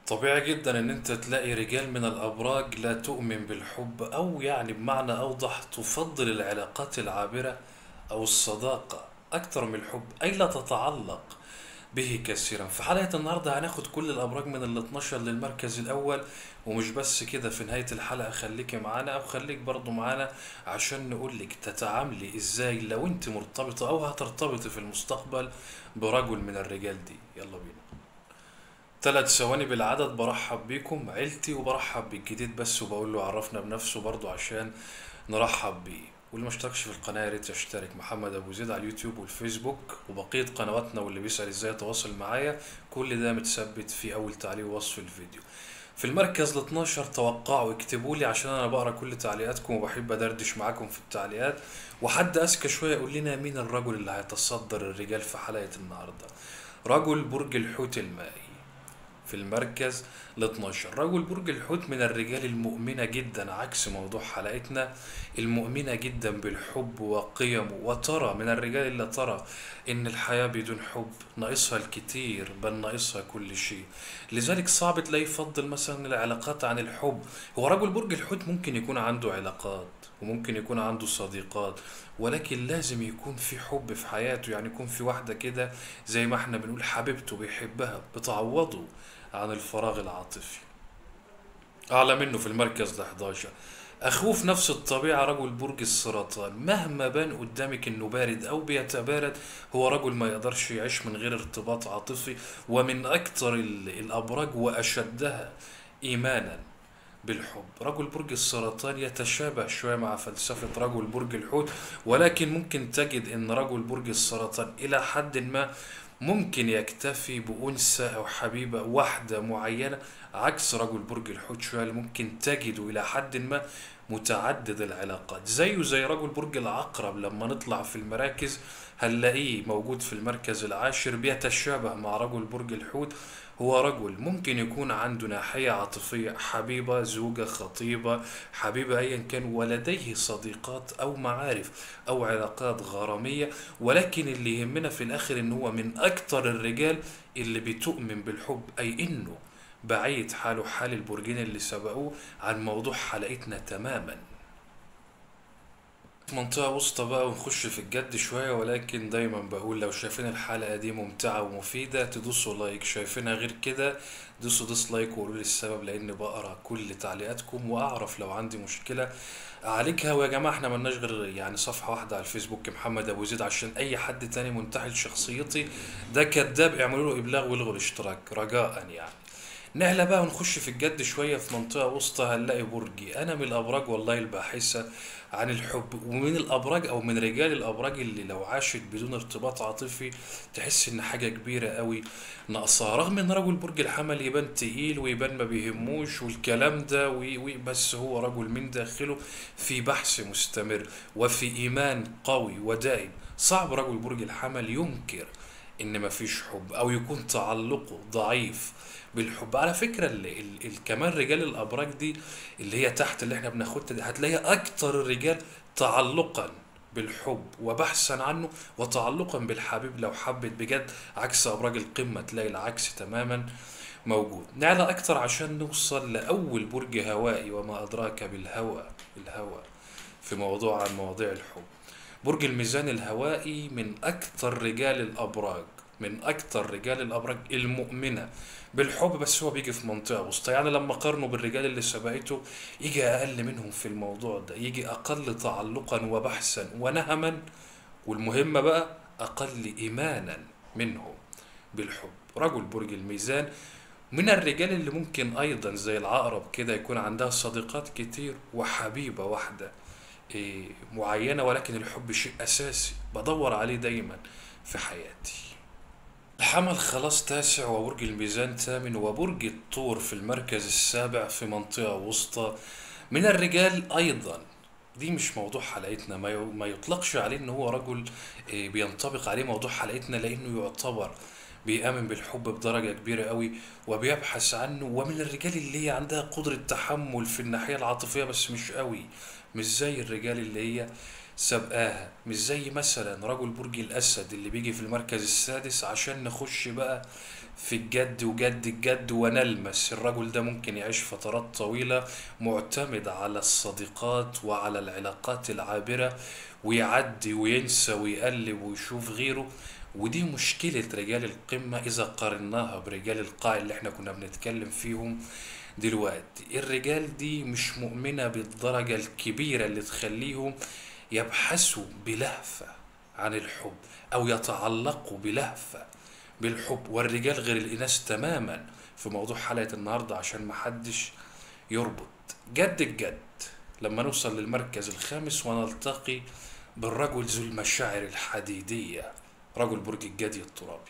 طبيعي جدا ان انت تلاقي رجال من الابراج لا تؤمن بالحب او يعني بمعنى اوضح تفضل العلاقات العابرة او الصداقة اكتر من الحب اي لا تتعلق به كثيرا في حلقة النهاردة هناخد كل الابراج من ال 12 للمركز الاول ومش بس كده في نهاية الحلقة خليكي معانا او خليك برضو معانا عشان نقولك تتعاملي ازاي لو انت مرتبطة او هترتبطي في المستقبل برجل من الرجال دي يلا بينا ثلاث ثواني بالعدد برحب بيكم عيلتي وبرحب بالجديد بس وبقول له عرفنا بنفسه برضو عشان نرحب بيه واللي ما اشتركش في القناة يا ريت يشترك محمد ابو زيد على اليوتيوب والفيسبوك وبقية قنواتنا واللي بيسأل ازاي يتواصل معايا كل ده متثبت في اول تعليق ووصف الفيديو في المركز ال 12 توقعوا اكتبوا لي عشان انا بقرا كل تعليقاتكم وبحب ادردش معاكم في التعليقات وحد اذكى شويه يقول لنا مين الرجل اللي هيتصدر الرجال في حلقه النهارده رجل برج الحوت المائي في المركز ال 12 رجل برج الحوت من الرجال المؤمنة جدا عكس موضوع حلقتنا المؤمنة جدا بالحب وقيمه وترى من الرجال اللي ترى ان الحياة بدون حب ناقصها الكتير بل ناقصها كل شيء لذلك صعب تلاقيه يفضل مثلا العلاقات عن الحب هو رجل برج الحوت ممكن يكون عنده علاقات وممكن يكون عنده صديقات ولكن لازم يكون في حب في حياته يعني يكون في واحدة كده زي ما احنا بنقول حبيبته بيحبها بتعوضه عن الفراغ العاطفي أعلى منه في المركز ال 11 أخوه في نفس الطبيعة رجل برج السرطان مهما بان قدامك إنه بارد أو بيتبارد هو رجل ما يقدرش يعيش من غير ارتباط عاطفي ومن أكثر ال- الأبراج وأشدها إيمانا بالحب رجل برج السرطان يتشابه شوية مع فلسفة رجل برج الحوت ولكن ممكن تجد ان رجل برج السرطان الى حد ما ممكن يكتفي بأنثى أو حبيبة واحدة معينة عكس رجل برج الحوت شوية اللي ممكن تجده إلى حد ما متعدد العلاقات زيه زي رجل برج العقرب لما نطلع في المراكز هنلاقيه موجود في المركز العاشر بيتشابه مع رجل برج الحوت هو رجل ممكن يكون عنده ناحية عاطفية حبيبة زوجة خطيبة حبيبة أيا كان ولديه صديقات أو معارف أو علاقات غرامية ولكن اللي يهمنا في الآخر إن هو من أكتر الرجال اللي بتؤمن بالحب أي إنه بعيد حاله حال البرجين اللي سبقوه عن موضوع حلقتنا تماما منطقة وسطى بقى ونخش في الجد شوية ولكن دايما بقول لو شايفين الحلقة دي ممتعة ومفيدة تدوسوا لايك شايفينها غير كده دوسوا ديسلايك وقولوا لي السبب لأن بقرا كل تعليقاتكم وأعرف لو عندي مشكلة أعالجها ويا جماعة احنا ملناش غير يعني صفحة واحدة على الفيسبوك محمد أبو زيد عشان أي حد تاني منتحل شخصيتي ده كذاب اعملوا له إبلاغ والغوا الاشتراك رجاء يعني نعلى بقى ونخش في الجد شوية في منطقة وسطى هنلاقي برجي أنا من الأبراج والله الباحثة عن الحب ومن الأبراج أو من رجال الأبراج اللي لو عاشت بدون ارتباط عاطفي تحس إن حاجة كبيرة قوي ناقصاها رغم إن رجل برج الحمل يبان تقيل ويبان ما بيهموش والكلام ده وي وي بس هو رجل من داخله في بحث مستمر وفي إيمان قوي ودائم صعب رجل برج الحمل ينكر ان مفيش حب او يكون تعلقه ضعيف بالحب على فكرة ال ال ال كمان رجال الابراج دي اللي هي تحت اللي احنا بناخدها دي هتلاقي اكتر الرجال تعلقا بالحب وبحثا عنه وتعلقا بالحبيب لو حبت بجد عكس ابراج القمة تلاقي العكس تماما موجود نعلى اكتر عشان نوصل لاول برج هوائي وما ادراك بالهوى الهوى في موضوع عن مواضيع الحب برج الميزان الهوائي من أكثر رجال الأبراج من أكثر رجال الأبراج المؤمنة بالحب بس هو بيجي في منطقة وسطى يعني لما قارنه بالرجال اللي سبقته يجي أقل منهم في الموضوع ده يجي أقل تعلقا وبحثا ونهما والمهمة بقى أقل إيمانا منهم بالحب رجل برج الميزان من الرجال اللي ممكن أيضا زي العقرب كده يكون عندها صديقات كتير وحبيبة واحدة إيه، معينة ولكن الحب شيء أساسي بدور عليه دايما في حياتي الحمل خلاص تاسع وبرج الميزان ثامن وبرج الثور في المركز السابع في منطقة وسطى من الرجال أيضا دي مش موضوع حلقتنا ما ي- ما يطلقش عليه ان هو رجل إيه، بينطبق عليه موضوع حلقتنا لانه يعتبر بيآمن بالحب بدرجة كبيرة قوي وبيبحث عنه ومن الرجال اللي هي عندها قدرة تحمل في الناحية العاطفية بس مش قوي مش زي الرجال اللي هي سابقاها مش زي مثلا رجل برج الأسد اللي بيجي في المركز السادس عشان نخش بقى في الجد وجد الجد ونلمس الرجل ده ممكن يعيش فترات طويلة معتمد على الصديقات وعلى العلاقات العابرة ويعدي وينسى ويقلب ويشوف غيره ودي مشكلة رجال القمة إذا قارناها برجال القاع اللي احنا كنا بنتكلم فيهم دلوقتي الرجال دي مش مؤمنة بالدرجة الكبيرة اللي تخليهم يبحثوا بلهفة عن الحب أو يتعلقوا بلهفة بالحب والرجال غير الإناث تماما في موضوع حلقة النهاردة عشان محدش يربط جد الجد لما نوصل للمركز الخامس ونلتقي بالرجل ذو المشاعر الحديدية رجل برج الجدي الترابي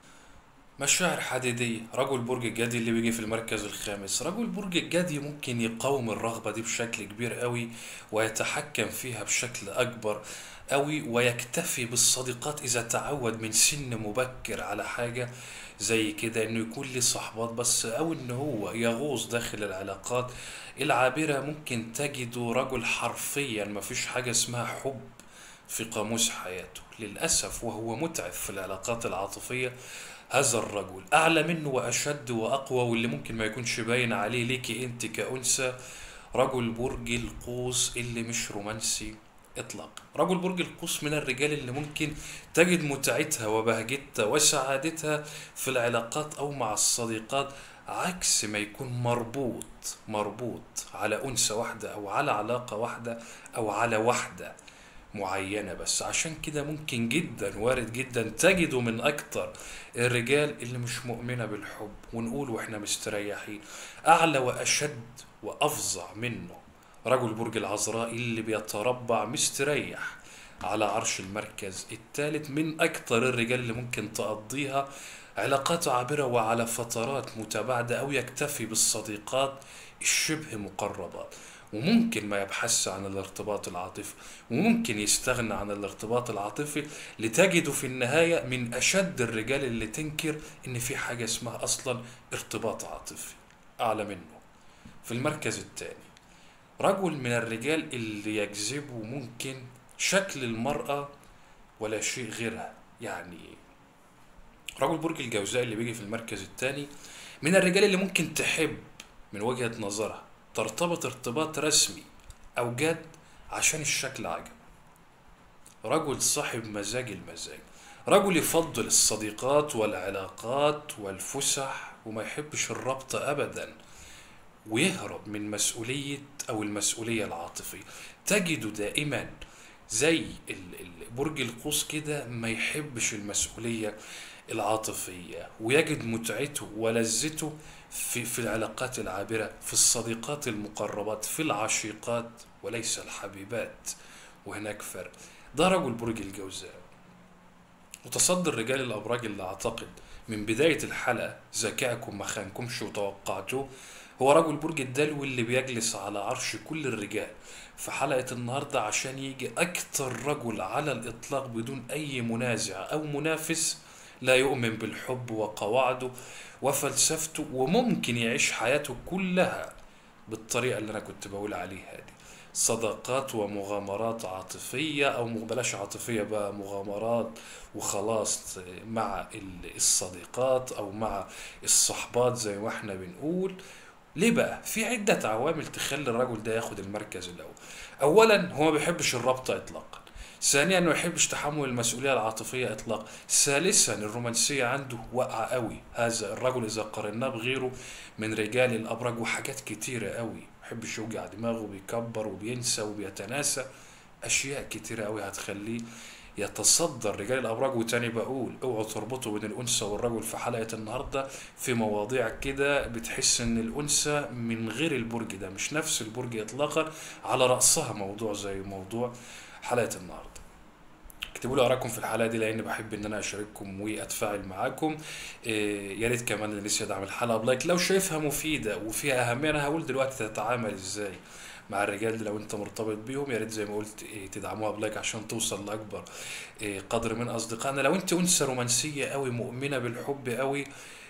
مشاعر حديدية رجل برج الجدي اللي بيجي في المركز الخامس رجل برج الجدي ممكن يقاوم الرغبة دي بشكل كبير قوي ويتحكم فيها بشكل أكبر قوي ويكتفي بالصديقات إذا تعود من سن مبكر على حاجة زي كده إنه يكون لي صحبات بس أو إن هو يغوص داخل العلاقات العابرة ممكن تجده رجل حرفيا مفيش حاجة اسمها حب في قاموس حياته للأسف وهو متعب في العلاقات العاطفية هذا الرجل أعلى منه وأشد وأقوى واللي ممكن ما يكونش باين عليه ليكي أنت كأنثى رجل برج القوس اللي مش رومانسي إطلاقا رجل برج القوس من الرجال اللي ممكن تجد متعتها وبهجتها وسعادتها في العلاقات أو مع الصديقات عكس ما يكون مربوط مربوط على أنثى واحدة أو على علاقة واحدة أو على واحدة معينة بس عشان كده ممكن جدا وارد جدا تجده من أكتر الرجال اللي مش مؤمنة بالحب ونقول وإحنا مستريحين أعلى وأشد وأفظع منه رجل برج العذراء اللي بيتربع مستريح على عرش المركز الثالث من أكتر الرجال اللي ممكن تقضيها علاقات عابرة وعلى فترات متباعدة أو يكتفي بالصديقات الشبه مقربات وممكن ما يبحث عن الارتباط العاطفي وممكن يستغنى عن الارتباط العاطفي لتجده في النهاية من أشد الرجال اللي تنكر إن في حاجة اسمها أصلا ارتباط عاطفي أعلى منه في المركز الثاني رجل من الرجال اللي يجذبه ممكن شكل المرأة ولا شيء غيرها يعني رجل برج الجوزاء اللي بيجي في المركز الثاني من الرجال اللي ممكن تحب من وجهة نظرها ترتبط ارتباط رسمي أو جاد عشان الشكل عجب رجل صاحب مزاج المزاج رجل يفضل الصديقات والعلاقات والفسح وما يحبش الربط أبدا ويهرب من مسؤولية أو المسؤولية العاطفية تجده دائما زي برج القوس كده ما يحبش المسؤولية العاطفية ويجد متعته ولذته في في العلاقات العابرة في الصديقات المقربات في العشيقات وليس الحبيبات وهناك فرق ده رجل برج الجوزاء متصدر رجال الأبراج اللي أعتقد من بداية الحلقة ذكائكم ما خانكمش وتوقعتوه هو رجل برج الدلو اللي بيجلس على عرش كل الرجال في حلقة النهاردة عشان يجي أكتر رجل على الإطلاق بدون أي منازع أو منافس لا يؤمن بالحب وقواعده وفلسفته وممكن يعيش حياته كلها بالطريقة اللي أنا كنت بقول عليها دي صداقات ومغامرات عاطفية أو بلاش عاطفية بقى مغامرات وخلاص مع الصديقات أو مع الصحبات زي ما احنا بنقول ليه بقى؟ في عدة عوامل تخلي الرجل ده ياخد المركز الأول. أولا هو ما بيحبش الربط إطلاقا. ثانيا ما يحبش تحمل المسؤولية العاطفية إطلاقا. ثالثا الرومانسية عنده واقعة قوي. هذا الرجل إذا قارناه بغيره من رجال الأبراج وحاجات كتيرة قوي. ما يحبش يوجع دماغه بيكبر وبينسى وبيتناسى. أشياء كتيرة قوي هتخليه يتصدر رجال الابراج وتاني بقول اوعوا تربطوا بين الانثى والرجل في حلقه النهارده في مواضيع كده بتحس ان الانثى من غير البرج ده مش نفس البرج اطلاقا على راسها موضوع زي موضوع حلقه النهارده اكتبوا لي ارائكم في الحلقه دي لان بحب ان انا اشارككم واتفاعل معاكم إيه يا ريت كمان اللي لسه يدعم الحلقه بلايك لو شايفها مفيده وفيها اهميه انا هقول دلوقتي تتعامل ازاي مع الرجال دي لو انت مرتبط بيهم يا ريت زي ما قلت إيه تدعموها بلايك عشان توصل لاكبر إيه قدر من اصدقائنا لو انت انثى رومانسيه قوي مؤمنه بالحب قوي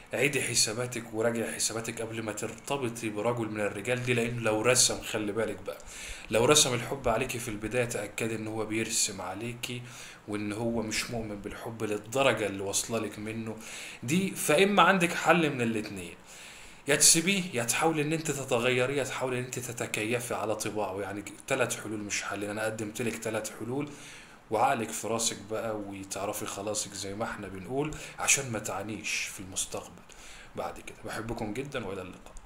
عيدي حساباتك وراجعي حساباتك قبل ما ترتبطي برجل من الرجال دي لانه لو رسم خلي بالك بقى لو رسم الحب عليكي في البداية تأكدي ان هو بيرسم عليكي وان هو مش مؤمن بالحب للدرجة اللي واصله لك منه دي فاما عندك حل من الاتنين يا تسيبيه يا تحاولي ان انت تتغيري يا تحاولي ان انت تتكيفي على طباعه يعني ثلاث حلول مش حل انا قدمت لك ثلاث حلول وعقلك في راسك بقى وتعرفي خلاصك زي ما احنا بنقول عشان ما تعانيش في المستقبل بعد كده بحبكم جدا والى اللقاء